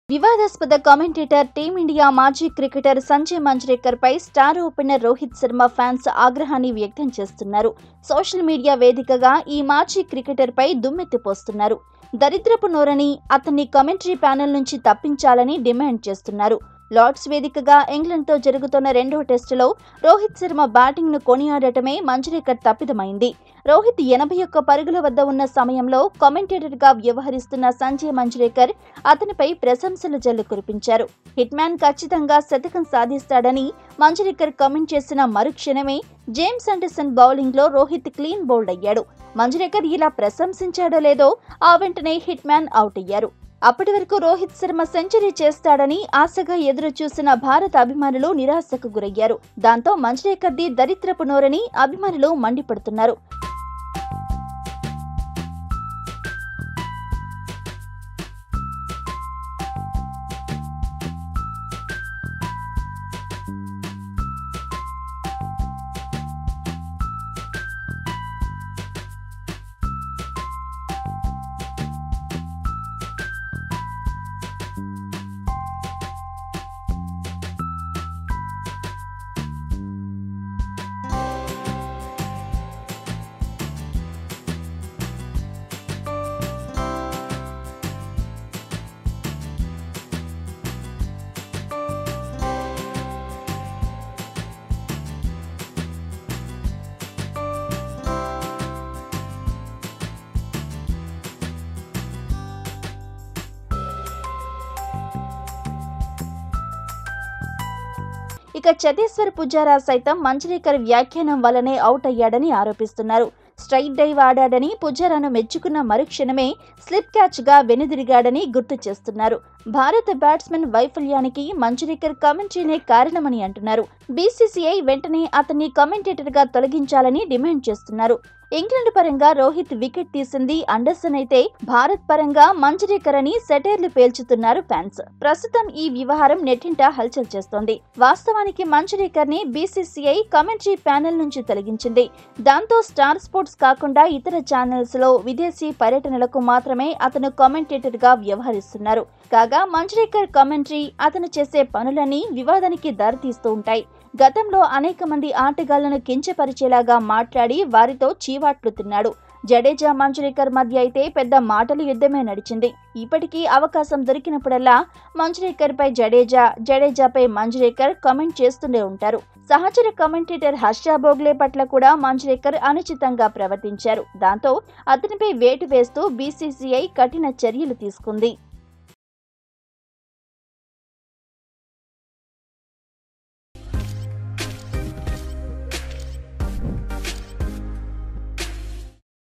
వివాదాస్పద commentator Team India మాజీ cricketer Sanjay Manjrekar పై star opener Rohit Sharma fans ఆగ్రహాన్ని వ్యక్తం చేస్తున్నారు సోషల్ మీడియా వేదికగా ఈ మాజీ క్రికెటర్ పై దుమ్మెత్తిపోస్తున్నారు దరిద్రపు నోరని అతన్ని కమెంటరీ ప్యానెల్ నుంచి తప్పించాలని డిమాండ్ చేస్తున్నారు లార్డ్స్ వేదికగా ఇంగ్లాండ్తో జరుగుతున్న రెండో టెస్టులో రోహిత్ శర్మ బ్యాటింగ్ను కొనియాడటమే మంజ్రేకర్ తప్పిదమైంది రోహిత్ ఎనభై ఒక్క పరుగుల వద్ద ఉన్న సమయంలో కామెంటేటర్గా వ్యవహరిస్తున్న సంజయ్ మంజ్రేకర్ అతనిపై ప్రశంసల జల్లు కురిపించారు హిట్ మ్యాన్ ఖచ్చితంగా శతకం సాధిస్తాడని మంజ్రేకర్ కామెంట్ చేసిన మరుక్షణమే జేమ్స్ అండర్సన్ బౌలింగ్లో రోహిత్ క్లీన్ బౌల్డ్ అయ్యాడు మంజ్రేకర్ ఇలా ప్రశంసించాడో లేదో ఆ వెంటనే హిట్ మ్యాన్ అవుట్ అయ్యారు అప్పటి వరకు రోహిత్ శర్మ సెంచరీ చేస్తాడని ఆశగా ఎదురు చూసిన భారత అభిమానులు నిరాశకు గురయ్యారు దాంతో మంజ్రేకర్ది దరిద్రపు నోరని అభిమానులు మండిపడుతున్నారు ఇక చతేశ్వర్ పుజారా సైతం మంజరేకర్ వ్యాఖ్యానం వల్లనే అవుట్ అయ్యాడని ఆరోపిస్తున్నారు స్ట్రైట్ డైవ్ ఆడాడని పుజారాను మెచ్చుకున్న మరుక్షణమే స్లిప్ క్యాచ్ గా వెనుదిరిగాడని గుర్తు చేస్తున్నారు భారత బ్యాట్స్మెన్ వైఫల్యానికి మంజరేకర్ కామెంటరీనే కారణమని అంటున్నారు బీసీసీఐ వెంటనే అతన్ని కామెంటేటర్ గా తొలగించాలని డిమాండ్ చేస్తున్నారు ఇంగ్లాండ్ పరంగా రోహిత్ వికెట్ తీసింది అండర్సన్ అయితే భారత్ పరంగా మంజరేకర్ అని సెటైర్లు పేల్చుతున్నారు ఫ్యాన్స్ ప్రస్తుతం ఈ వ్యవహారం నెట్టింట హల్చల్ చేస్తోంది వాస్తవానికి మంజరేకర్ ని బీసీసీఐ కమెంటరీ ప్యానెల్ నుంచి తొలగించింది దాంతో స్టార్ స్పోర్ట్స్ కాకుండా ఇతర ఛానల్స్ లో విదేశీ పర్యటనలకు మాత్రమే అతను కామెంటేటర్ గా వ్యవహరిస్తున్నారు కాగా మంజ్రేకర్ కామెంటరీ అతను చేసే పనులన్నీ వివాదానికి దారితీస్తూ ఉంటాయి గతంలో అనేక మంది ఆటగాళ్లను కించపరిచేలాగా మాట్లాడి వారితో చీవాట్లు తిన్నాడు జడేజా మంజ్రేకర్ మధ్య అయితే పెద్ద మాటల యుద్ధమే నడిచింది ఇప్పటికీ అవకాశం దొరికినప్పుడల్లా మంజ్రేకర్ పై జడేజా జడేజాపై మంజ్రేకర్ కామెంట్ చేస్తూనే ఉంటారు సహచర కమెంటేటర్ హర్ష బోగ్లే పట్ల కూడా మంజ్రేకర్ అనుచితంగా ప్రవర్తించారు దాంతో అతనిపై వేటు వేస్తూ బీసీసీఐ కఠిన చర్యలు తీసుకుంది